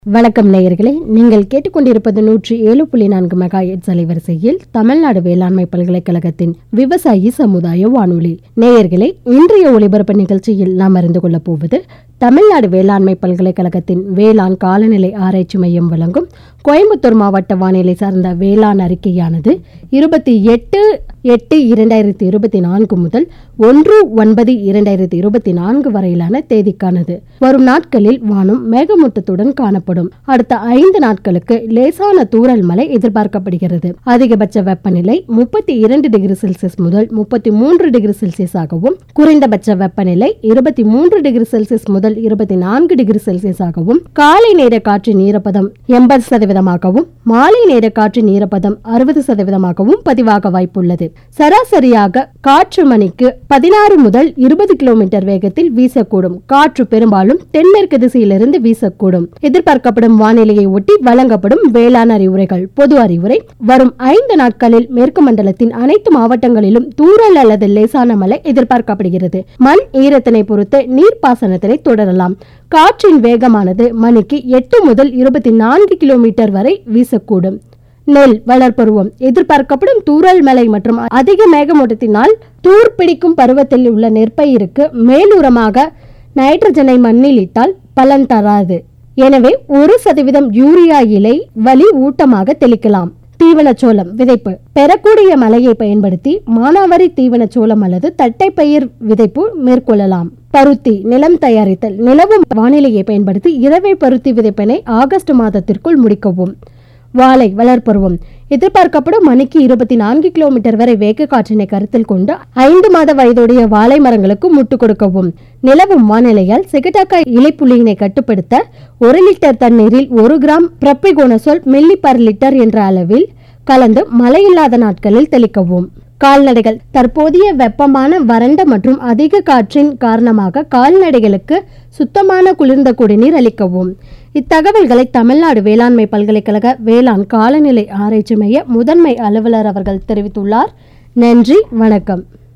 வணக்கம் நேயர்களே நீங்கள் கேட்டுக்கொண்டிருப்பது நூற்றி ஏழு புள்ளி நான்கு மெகா எட்ஸ் அலைவரிசையில் தமிழ்நாடு வேளாண்மை பல்கலைக்கழகத்தின் விவசாயி சமுதாய வானொலி நேயர்களே இன்றைய ஒளிபரப்பு நிகழ்ச்சியில் நாம் அறிந்து கொள்ளப் போவது தமிழ்நாடு வேளாண்மை பல்கலைக்கழகத்தின் வேளாண் காலநிலை ஆராய்ச்சி மையம் வழங்கும் கோயம்புத்தூர் மாவட்ட வானிலை சார்ந்த வேளாண் அறிக்கையானது இருபத்தி எட்டு எட்டு இரண்டாயிரத்தி இருபத்தி நான்கு முதல் ஒன்று ஒன்பது இரண்டாயிரத்தி இருபத்தி நான்கு வரையிலான தேதிக்கானது வரும் நாட்களில் வானம் மேகமூட்டத்துடன் காணப்படும் அடுத்த ஐந்து நாட்களுக்கு லேசான தூறல் மழை எதிர்பார்க்கப்படுகிறது அதிகபட்ச வெப்பநிலை முப்பத்தி இரண்டு டிகிரி செல்சியஸ் முதல் முப்பத்தி மூன்று டிகிரி செல்சியஸ் ஆகவும் குறைந்தபட்ச வெப்பநிலை இருபத்தி மூன்று டிகிரி செல்சியஸ் முதல் இருபத்தி நான்கு டிகிரி செல்சியஸ் ஆகவும் காலை நேர காற்றின் ஈரப்பதம் எண்பது சதவீதமாகவும் மாலை நேர காற்றின் ஈரப்பதம் அறுபது சதவீதமாகவும் பதிவாக வாய்ப்புள்ளது சராசரியாக காற்று மணிக்கு பதினாறு முதல் இருபது கிலோமீட்டர் வேகத்தில் வீசக்கூடும் காற்று பெரும்பாலும் தென்மேற்கு திசையிலிருந்து வீசக்கூடும் எதிர்பார்க்கப்படும் வானிலையை ஒட்டி வழங்கப்படும் வேளாண் அறிவுரைகள் பொது அறிவுரை வரும் ஐந்து நாட்களில் மேற்கு மண்டலத்தின் அனைத்து மாவட்டங்களிலும் தூறல் அல்லது லேசான மழை எதிர்பார்க்கப்படுகிறது மண் ஈரத்தினை பொறுத்து நீர்ப்பாசனத்தினை தொடரலாம் காற்றின் வேகமானது மணிக்கு எட்டு முதல் இருபத்தி நான்கு கிலோமீட்டர் வரை வீசக்கூடும் நெல் வளர்ப்பருவம் எதிர்பார்க்கப்படும் தூறல் மழை மற்றும் அதிக மேகமூட்டத்தினால் தூர் பிடிக்கும் பருவத்தில் உள்ள நெற்பயிருக்கு மேலுரமாக நைட்ரஜனை மண்ணில் இட்டால் பலன் தராது எனவே ஒரு சதவீதம் யூரியா இலை வலி ஊட்டமாக தெளிக்கலாம் தீவனச்சோளம் விதைப்பு பெறக்கூடிய மழையை பயன்படுத்தி மானாவாரி தீவனச்சோளம் அல்லது தட்டைப்பயிர் விதைப்பு மேற்கொள்ளலாம் பருத்தி நிலம் தயாரித்தல் நிலவும் வானிலையை பயன்படுத்தி இரவை பருத்தி விதைப்பினை ஆகஸ்ட் மாதத்திற்குள் முடிக்கவும் வாழை வளர்ப்பருவம் எதிர்பார்க்கப்படும் மணிக்கு இருபத்தி நான்கு கிலோமீட்டர் வரை வேக காற்றினை கருத்தில் கொண்டு ஐந்து மாத வயதுடைய வாழை மரங்களுக்கு முட்டு கொடுக்கவும் நிலவும் வானிலையால் சிகட்டாக்காய் இலைப்புள்ளியினை கட்டுப்படுத்த ஒரு லிட்டர் தண்ணீரில் ஒரு gram propiconazole milli per litre என்ற அளவில் கலந்து மழையில்லாத நாட்களில் தெளிக்கவும் கால்நடைகள் தற்போதைய வெப்பமான வறண்ட மற்றும் அதிக காற்றின் காரணமாக கால்நடைகளுக்கு சுத்தமான குளிர்ந்த குடிநீர் அளிக்கவும் இத்தகவல்களை தமிழ்நாடு வேளாண்மை பல்கலைக்கழக வேளாண் காலநிலை ஆராய்ச்சி மைய முதன்மை அலுவலர் அவர்கள் தெரிவித்துள்ளார் நன்றி வணக்கம்